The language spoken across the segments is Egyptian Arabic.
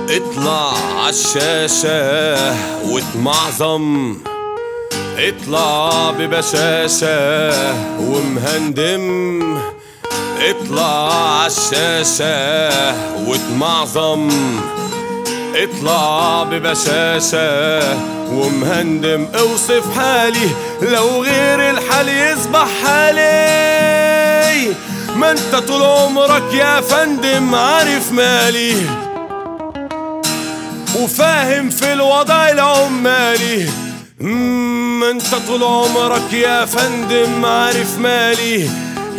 اطلع عالشاشة واتمعظم اطلع ببشاشة ومهندم اطلع عالشاشة واتمعظم اطلع ببشاشة ومهندم اوصف حالي لو غير الحال يصبح حالي ما انت طول عمرك يا فندم عارف مالي وفاهم في الوضع العمالي مم، ما انت طول عمرك يا فندم عارف مالي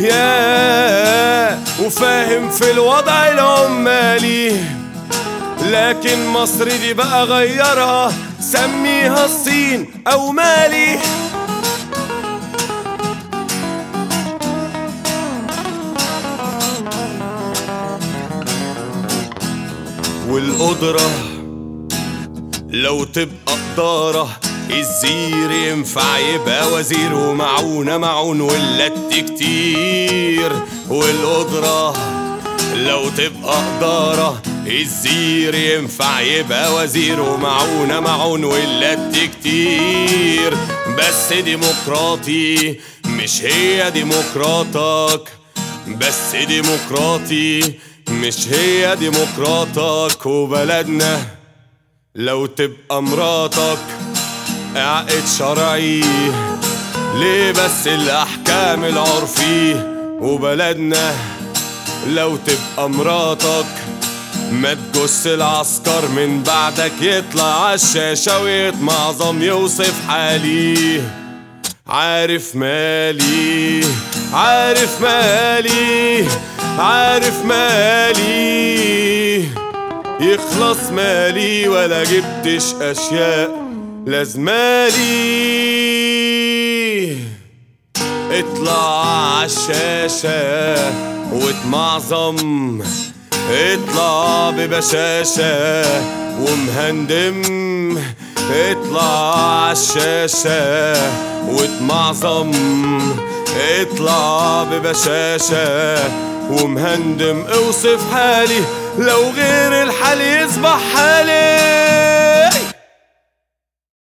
يا وفاهم في الوضع العمالي لكن مصر دي بقى غيرها سميها الصين او مالي والقدرة لو تبقى قدارة الزير ينفع يبقى وزير ومعونة معون واللت كتير والقدرة لو تبقى قدارة الزير ينفع يبقى وزير ومعونة معون واللت كتير بس ديمقراطي مش هي ديمقراطك بس ديمقراطي مش هي ديمقراطك وبلدنا لو تبقى مراتك اعقد شرعي ليه بس الأحكام العرفي وبلدنا لو تبقى مراتك ما تجس العسكر من بعدك يطلع عالشاشة ويتمعظم يوصف حالي عارف مالي عارف مالي عارف مالي يخلص مالي ولا جبتش اشياء لازمالي اطلع عالشاشة واتمعظم اطلع ببشاشة ومهندم اطلع عالشاشة واتمعظم اطلع ببشاشة ومهندم اوصف حالي لو غير الحال يصبح حالي